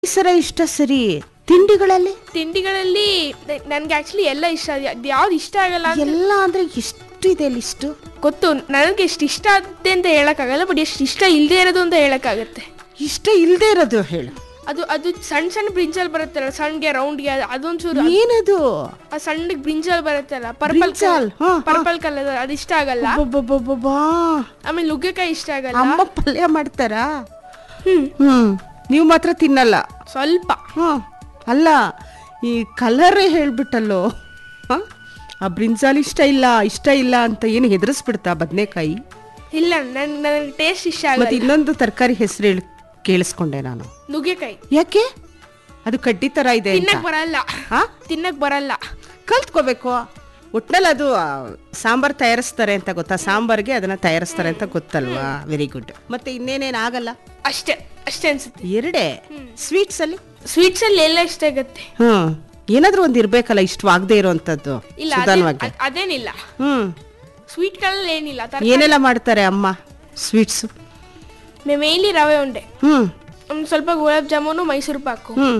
ಪರಿಸರ ಇಷ್ಟ ಸರಿ ತಿಂಡಿಗಳಲ್ಲಿ ತಿಂಡಿಗಳಲ್ಲಿ ನನ್ಗೆ ಆಕ್ಚುಲಿ ಎಲ್ಲ ಇಷ್ಟ ಅದು ಯಾವ್ದು ಇಷ್ಟ ಆಗಲ್ಲ ಅಂತ ಎಲ್ಲ ಅಂದ್ರೆ ಎಷ್ಟು ಇದೆ ಲಿಸ್ಟು ಗೊತ್ತು ನನಗೆ ಎಷ್ಟು ಇಷ್ಟ ಆಗುತ್ತೆ ಅಂತ ಹೇಳಕ್ಕಾಗಲ್ಲ ಬಟ್ ಎಷ್ಟು ಇಷ್ಟ ಇಲ್ಲದೆ ಇರೋದು ಅಂತ ಹೇಳಕ್ಕಾಗತ್ತೆ ಇಷ್ಟ ಇಲ್ದೇ ಇರೋದು ಹೇಳು ಅದು ಅದು ಸಣ್ಣ ಸಣ್ಣ ಬ್ರಿಂಜಲ್ ಬರುತ್ತಲ್ಲ ಸಣ್ಣಗೆ ರೌಂಡ್ಗೆ ಅದೊಂಚೂರು ಏನದು ಆ ಸಣ್ಣಗೆ ಬ್ರಿಂಜಲ್ ಬರುತ್ತಲ್ಲ ಪರ್ಪಲ್ ಬ್ರಿಂಜಾಲ್, ಹಾ, ಹಾ. ಪರ್ಪಲ್ ಕಲರ್ ಅದು ಇಷ್ಟ ಆಗಲ್ಲ ಅಬ್ಬಬ್ಬಬ್ಬಬ್ಬಾ. ಆಮೇಲೆ ನುಗ್ಗೆಕಾಯಿ ಇಷ್ಟ ಆಗಲ್ಲ ಅಮ್ಮ ಪಲ್ಯ ಮಾಡ್ತಾರಾ ಹ್ಮ್ ಹ್ಮ್ ನೀವು ಮಾತ್ರ ತಿನ್ನಲ್ಲ ಸ್ವಲ್ಪ ಹ್ಮ್ ಅಲ್ಲ ಈ ಕಲರೇ ಹೇಳ್ಬಿಟ್ಟಲ್ಲೋ ಹ? ಆ ಬ್ರಿಂಜಾಲ್ ಇಷ್ಟ ಇಲ್ಲ ಇಷ್ಟ ಇಲ್ಲ ಅಂತ ಏನು ಹೆದರ್ಸ್ಬಿಡ್ತಾ ಬದನೆಕಾಯಿ ಇಲ್ಲ ನನ್ ನನಗೆ ಟೇಸ್ಟ್ ಇಷ್ಟ ಮತ್ತೆ ಆಗಲ್ಲ ಇನ್ನೊಂದು ತರಕಾರಿ ಹೆಸರು ಹೇಳಿ ಕೇಳಿಸ್ಕೊಂಡೆ ನಾನು ನುಗ್ಗೆಕಾಯಿ ಯಾಕೆ ಅದು ಕಡ್ಡಿ ತರ ಇದೆ ಅಂತ ತಿನ್ನಕ್ ಬರಲ್ಲ ಹಾ ತಿನ್ನಕ್ ಬರಲ್ಲ ಕಲ್ತ್ಕೋಬೇಕು ಒಟ್ನಲ್ಲಿ ಅದು ಆ, ಸಾಂಬಾರ್ ತಯಾರಿಸ್ತಾರೆ ಅಂತ ಗೊತ್ತಾ ಸಾಂಬಾರ್ಗೆ ಅದನ್ನ ತಯಾರಿಸ್ತಾರೆ ಅಂತ ಗೊತ್ತಲ್ವಾ ವೆರಿ ಗುಡ್ ಮತ್ತೆ ಇನ್ನೇನೇನ್ ಆಗಲ್ಲ ಅಷ್ಟೇ ಅಷ್ಟೇ ಅನ್ಸುತ್ತೆ ಎರಡೇ ಸ್ವೀಟ್ಸ್ ಅಲ್ಲಿ ಸ್ವೀಟ್ಸ್ ಅಲ್ಲಿ ಎಲ್ಲ ಇಷ್ಟ ಆಗುತ್ತೆ ಹ್ಮ್ ಏನಾದ್ರೂ ಒಂದ್ ಇರ್ಬೇಕಲ್ಲ ಇಷ್ಟವಾಗದೆ ಇರೋಂಥದ್ದು ಇಲ್ಲ ಅದೇ- ಸುಧಾನವಾಗಿ ಅದ್- ಅದೇನಿಲ್ಲ ಹ್ಮ್ ಸ್ವೀಟ್ಗಳಲ್ಲಿ ಏನಿಲ್ಲ ಏನೆಲ್ಲ ಮಾಡ್ತಾರೆ ಅಮ್ಮ ಸ್ವೀಟ್ಸ್ ಮೇಯ್ಲಿ ರವೆ ಉಂಡೆ ಹ್ಮ್ ಒಂದ್ ಸ್ವಲ್ಪ ಗುಲಾಬ್ ಜಾಮೂನು ಮೈಸೂರು ಪಾಕು ಹ್ಮ್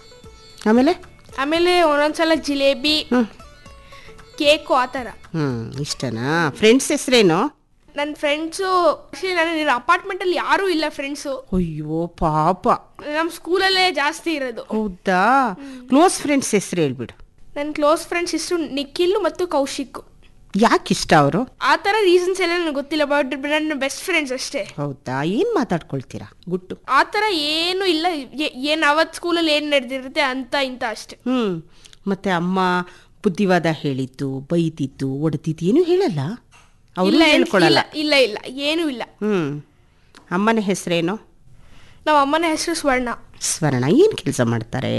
ಆಮೇಲೆ ಆಮೇಲೆ ಒಂದೊಂದ್ಸಲ ಜಿಲೇಬಿ ಹ್ಮ್ ಕೇಕು ಆ ಥರ ಹ್ಮ್ ಇಷ್ಟನಾ ಫ್ರೆಂಡ್ಸ್ ಹೆಸರೇನು ನನ್ನ ಫ್ರೆಂಡ್ಸು ನನ್ನ ಅಪಾರ್ಟ್ಮೆಂಟಲ್ಲಿ ಯಾರೂ ಇಲ್ಲ ಫ್ರೆಂಡ್ಸು ಅಯ್ಯೋ ಪಾಪ ನಮ್ಮ ಸ್ಕೂಲಲ್ಲೇ ಜಾಸ್ತಿ ಇರೋದು ಹೌದಾ ಕ್ಲೋಸ್ ಫ್ರೆಂಡ್ಸ್ ಹೆಸರು ಹೇಳ್ಬಿಡು ನನ್ನ ಕ್ಲೋಸ್ ಫ್ರೆಂಡ್ಸ್ ಹೆಸರು ನಿಖಿಲ್ ಮತ್ತು ಕೌಶಿಕ್ ಯಾಕೆ ಇಷ್ಟ ಅವರು ಆ ಥರ ರೀಸನ್ಸ್ ಎಲ್ಲ ನನಗೆ ಗೊತ್ತಿಲ್ಲ ಬಟ್ ನನ್ನ ಬೆಸ್ಟ್ ಫ್ರೆಂಡ್ಸ್ ಅಷ್ಟೇ ಹೌದಾ ಏನ್ ಮಾತಾಡ್ಕೊಳ್ತೀರಾ ಗುಟ್ಟು ಆ ಥರ ಏನೂ ಇಲ್ಲ ಏನು ಅವತ್ತು ಸ್ಕೂಲಲ್ಲಿ ಏನು ನಡೆದಿರುತ್ತೆ ಅಂತ ಇಂತ ಅಷ್ಟೇ ಹ್ಮ್ ಮತ್ತೆ ಅಮ್ಮ ಬುದ್ಧಿವಾದ ಹೇಳಿದ್ದು ಬೈದಿದ್ದು ಹೊಡೆದಿದ್ದು ಏನು ಹೇಳಲ್ಲ ಅವರು ಇಲ್ಲ ಹೇಳ್ಕೊಳಲ್ಲ ಇಲ್ಲ ಇಲ್ಲ ಇಲ್ಲ ಏನೂ ಇಲ್ಲ ಹ್ಮ್ ಅಮ್ಮನ ಹೆಸರೇನು ನಮ್ಮ ಅಮ್ಮನ ಹೆಸರು ಸ್ವರ್ಣ ಸ್ವರ್ಣ ಏನು ಕೆಲಸ ಮಾಡ್ತಾರೆ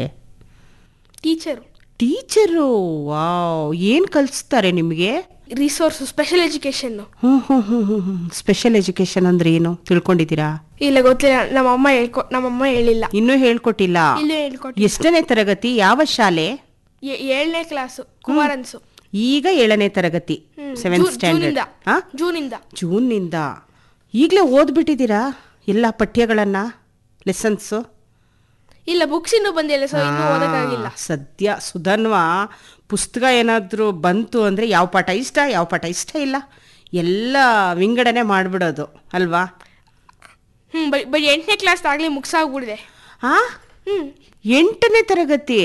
ಟೀಚರು ಟೀಚರು ವಾವ್ ಏನು ಕಲಿಸ್ತಾರೆ ನಿಮಗೆ ರಿಸೋರ್ಸ್ ಸ್ಪೆಷಲ್ ಎಜುಕೇಶನ್ ಹ್ಞೂ ಹ್ಞೂ ಹ್ಞೂ ಹ್ಞೂ ಹ್ಞೂ ಸ್ಪೆಷಲ್ ಎಜುಕೇಶನ್ ಅಂದ್ರೆ ಏನು ತಿಳ್ಕೊಂಡಿದ್ದೀರಾ ಇಲ್ಲ ಗೊತ್ತಿಲ್ಲ ನಮ್ಮಮ್ಮ ಹೇಳ್ಕೊ ನಮ್ಮಮ್ಮ ಹೇಳಿಲ್ಲ ಇನ್ನೂ ಹೇಳ್ಕೊಟ್ಟಿಲ್ಲ ಇಲ್ಲೂ ಹೇಳ್ಕೊಟ್ಟು ಎಷ್ಟನೇ ತರಗತಿ ಯಾವ ಶಾಲೆ ಏ- ಏಳನೇ ಕ್ಲಾಸು ಕುಮಾರನ್ಸು ಈಗ ಏಳನೇ ತರಗತಿ ಹ್ಮ್. ಸೆವೆಂತ್ ಜೂನ್- ಸ್ಟ್ಯಾಂಡರ್ಡ್ ಜೂನಿಂದ ಹಾ ಜೂನಿಂದ ಜೂನ್ನಿಂದ ಈಗಲೇ ಓದ್ಬಿಟ್ಟಿದ್ದೀರಾ ಎಲ್ಲ ಪಠ್ಯಗಳನ್ನ ಲೆಸನ್ಸು ಇಲ್ಲ ಬುಕ್ಸ್ ಇನ್ನೂ ಬಂದಿಲ್ಲ ಸೊ ಇನ್ನೂ ಓದಕ್ಕಾಗಿಲ್ಲ ಸದ್ಯ ಸುಧನ್ವ ಪುಸ್ತಕ ಏನಾದರೂ ಬಂತು ಅಂದರೆ ಯಾವ ಪಾಠ ಇಷ್ಟ ಯಾವ ಪಾಠ ಇಷ್ಟ ಇಲ್ಲ ಎಲ್ಲ ವಿಂಗಡಣೆ ಮಾಡಿಬಿಡೋದು ಅಲ್ವಾ ಹ್ಮ್ ಬಟ್ ಬಟ್ ಎಂಟನೇ ಕ್ಲಾಸ್ ಆಗ್ಲಿ ಮುಗ್ಸಾಗ್ಬಿಡಿದೆ ಆ ಹ್ಮ್ ಎಂಟನೇ ತರಗತಿ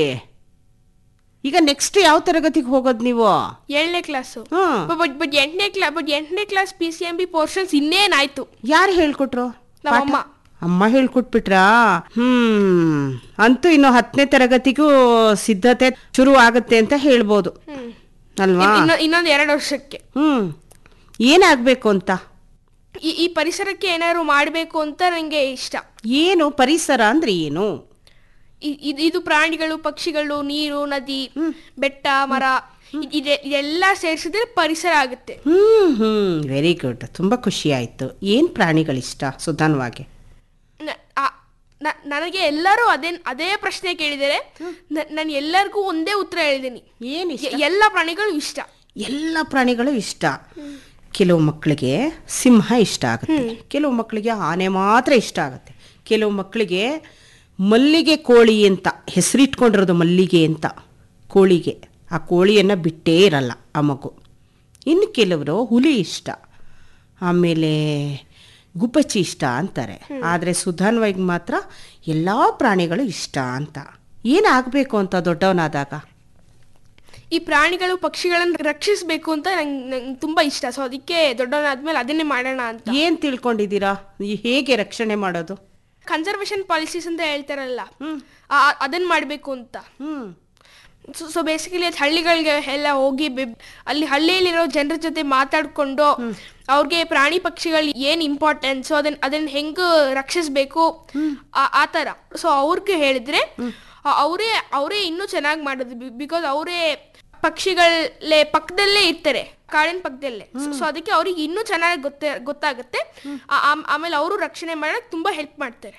ಈಗ ನೆಕ್ಸ್ಟ್ ಯಾವ ತರಗತಿಗೆ ಹೋಗೋದು ನೀವು ಏಳನೇ ಕ್ಲಾಸು ಹ್ಮ್ ಬಟ್ ಬಟ್ ಎಂಟನೇ ಕ್ಲಾಸ್ ಬಟ್ ಎಂಟನೇ class P C M B portions ಇನ್ನೇನಾಯ್ತು ಯಾರು ಹೇಳ್ಕೊಟ್ರು ನಮ್ಮಮ್ಮ ಅಮ್ಮ ಹೇಳ್ಕೊಟ್ಬಿಟ್ರಾ ಹ್ಮ್ ಅಂತೂ ಇನ್ನು ಹತ್ತನೇ ತರಗತಿಗೂ ಸಿದ್ಧತೆ ಶುರು ಆಗುತ್ತೆ ಅಂತ ಹೇಳ್ಬೋದು ಹ್ಮ್ ಅಲ್ವಾ ಇನ್ನು ಇನ್ನೊಂದು ಎರಡು ವರ್ಷಕ್ಕೆ ಹ್ಮ್ ಏನಾಗ್ಬೇಕು ಅಂತ ಈ ಈ ಪರಿಸರಕ್ಕೆ ಏನಾದ್ರು ಮಾಡಬೇಕು ಅಂತ ನನಗೆ ಇಷ್ಟ ಏನು ಪರಿಸರ ಅಂದ್ರೆ ಏನು ಇ- ಇದ್- ಇದು ಪ್ರಾಣಿಗಳು ಪಕ್ಷಿಗಳು ನೀರು ನದಿ ಬೆಟ್ಟ ಮರ ಇದ್- ಇದೆ- ಇದೆಲ್ಲ ಸೇರಿಸಿದ್ರೆ ಪರಿಸರ ಆಗುತ್ತೆ ಹ್ಮ್ ಹ್ಮ್ ವೆರಿ ಗುಡ್ ತುಂಬಾ ಖುಷಿ ಆಯ್ತು ಏನ್ ಪ್ರಾಣಿಗಳಿಷ್ಟ ಸುಧಾನ್ವಾಗೆ ನ- ಆ- ನ- ನನಗೆ ಎಲ್ಲರೂ ಅದೇ ಅದೇ ಪ್ರಶ್ನೆ ಕೇಳಿದರೆ ನಾನು ಎಲ್ಲರಿಗೂ ಒಂದೇ ಉತ್ತರ ಹೇಳಿದ್ದೀನಿ ಏನ್ ಇಷ್ಟ ಎ- ಎಲ್ಲ ಪ್ರಾಣಿಗಳು ಇಷ್ಟ ಎಲ್ಲ ಪ್ರಾಣಿಗಳು ಇಷ್ಟ ಕೆಲವು ಮಕ್ಕಳಿಗೆ ಸಿಂಹ ಇಷ್ಟ ಆಗುತ್ತೆ ಕೆಲವು ಮಕ್ಕಳಿಗೆ ಆನೆ ಮಾತ್ರ ಇಷ್ಟ ಆಗುತ್ತೆ ಕೆಲವು ಮಕ್ಕಳಿಗೆ ಮಲ್ಲಿಗೆ ಕೋಳಿ ಅಂತ ಹೆಸರಿಟ್ಕೊಂಡಿರೋದು ಮಲ್ಲಿಗೆ ಅಂತ ಕೋಳಿಗೆ ಆ ಕೋಳಿಯನ್ನು ಬಿಟ್ಟೇ ಇರಲ್ಲ ಆ ಮಗು ಇನ್ನು ಕೆಲವರು ಹುಲಿ ಇಷ್ಟ ಆಮೇಲೆ ಗುಬ್ಬಚ್ಚಿ ಇಷ್ಟ ಅಂತಾರೆ ಆದರೆ ಸುಧಾನ್ವೈಗೆ ಮಾತ್ರ ಎಲ್ಲ ಪ್ರಾಣಿಗಳು ಇಷ್ಟ ಅಂತ ಏನಾಗಬೇಕು ಅಂತ ದೊಡ್ಡವನಾದಾಗ ಈ ಪ್ರಾಣಿಗಳು ಪಕ್ಷಿಗಳನ್ನು ರಕ್ಷಿಸಬೇಕು ಅಂತ ನಂಗೆ ನಂಗೆ ತುಂಬಾ ಇಷ್ಟ ಸೊ ಅದಕ್ಕೆ ದೊಡ್ಡವನಾದ್ಮೇಲೆ ಅದನ್ನೇ ಮಾಡೋಣ ಅಂತ ಏನ್ ತಿಳ್ಕೊಂಡಿದ್ದೀರಾ ಈ ಹೇಗೆ ರಕ್ಷಣೆ ಮಾಡೋದು ಕನ್ಸರ್ವೇಷನ್ ಪಾಲಿಸೀಸ್ ಅಂತ ಹೇಳ್ತಾರಲ್ಲ ಆ- ಅದನ್ನ ಮಾಡಬೇಕು ಅಂತ ಹ್ಮ್ ಸೊ ಸೊ ಬೇಸಿಕಲಿ ಹಳ್ಳಿಗಳಿಗೆ ಎಲ್ಲ ಹೋಗಿ ಬೆ- ಅಲ್ಲಿ ಹಳ್ಳಿಯಲ್ಲಿರೋ ಜನರ ಜೊತೆ ಮಾತಾಡ್ಕೊಂಡು ಅವ್ರಿಗೆ ಪ್ರಾಣಿ ಪಕ್ಷಿಗಳು ಏನು ಇಂಪಾರ್ಟೆಂಟ್ ಸೊ ಅದನ್ನ ಅದನ್ನ ಹೆಂಗೆ ರಕ್ಷಿಸಬೇಕು ಆ ಥರ ಸೊ ಅವ್ರಿಗೆ ಹೇಳಿದ್ರೆ ಆ- ಅವರೇ ಅವರೇ ಇನ್ನೂ ಚೆನ್ನಾಗಿ ಮಾಡೋದು ಬಿಕಾಸ್ ಅವರೇ ಪಕ್ಷಿಗಳೇ ಪಕ್ಕದಲ್ಲೇ ಇರ್ತಾರೆ ಕಾಡಿನ ಪಕ್ಕದಲ್ಲೇ ಸೊ ಅದಕ್ಕೆ ಅವ್ರಿಗೆ ಇನ್ನೂ ಚೆನ್ನಾಗಿ ಗೊತ್ತೇ ಗೊತ್ತಾಗುತ್ತೆ ಆ- ಆಮ್- ಆಮೇಲೆ ಅವರು ರಕ್ಷಣೆ ಮಾಡಕ್ಕೆ ತುಂಬಾ ಹೆಲ್ಪ್ ಮಾಡ್ತಾರೆ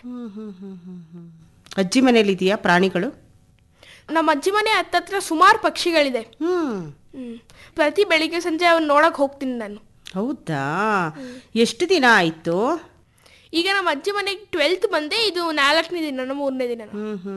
ಅಜ್ಜಿ ಮನೇಲಿ ಇದೆಯಾ ಪ್ರಾಣಿಗಳು ನಮ್ಮ ಅಜ್ಜಿ ಮನೆ ಹತ್ತತ್ರ ಸುಮಾರು ಪಕ್ಷಿಗಳಿದೆ ಹ್ಮ್ ಹ್ಮ್. ಪ್ರತಿ ಬೆಳಿಗ್ಗೆ ಸಂಜೆ ಅವ್ನ ನೋಡಕ್ ಹೋಗ್ತೀನಿ ನಾನು ಹೌದಾ ಎಷ್ಟು ದಿನ ಆಯ್ತು ಈಗ ನಮ್ಮ ಅಜ್ಜಿ ಮನೆಗೆ ಟ್ವೆಲ್ತ್ ಬಂದೆ ಇದು ನಾಲ್ಕನೇ ದಿನ ಮೂರನೇ ದಿನ ಹ್ಮ್ ಹ್ಮ್